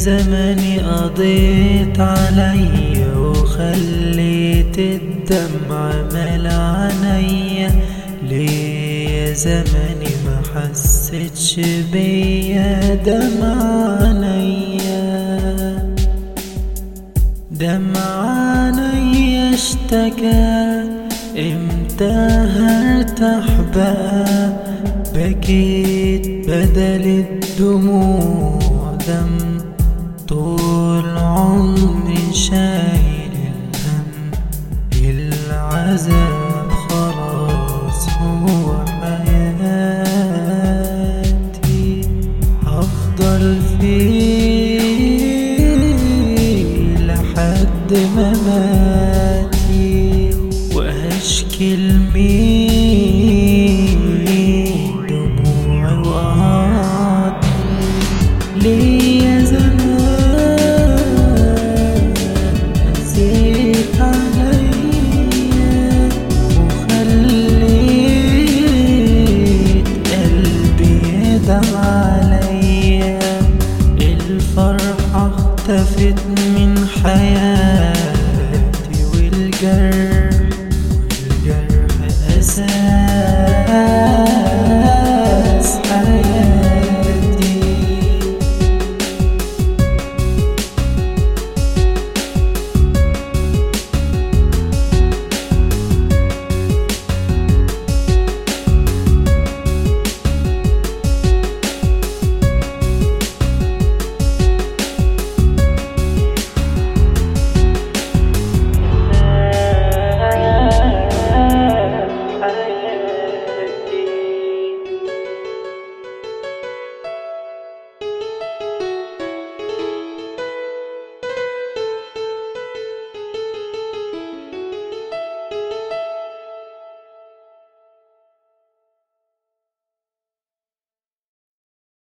زماني قضيت عليا وخليت الدمع مال عينيا ليه يا زماني ما حسيتش بيا دمع عينيا دمع عينيا اشتكى امتى هرتاح بقى بكيت بدل الدموع دم طول عمري شايل الهم العذاب خلاص هو حياتي هفضل فيه لحد مماتي وهشكي لمين دموعي وقعاتي ليه يا زمان نسيت عليا وخليت قلبي يدعى عليا الفرحة اختفت من حياتي والجرح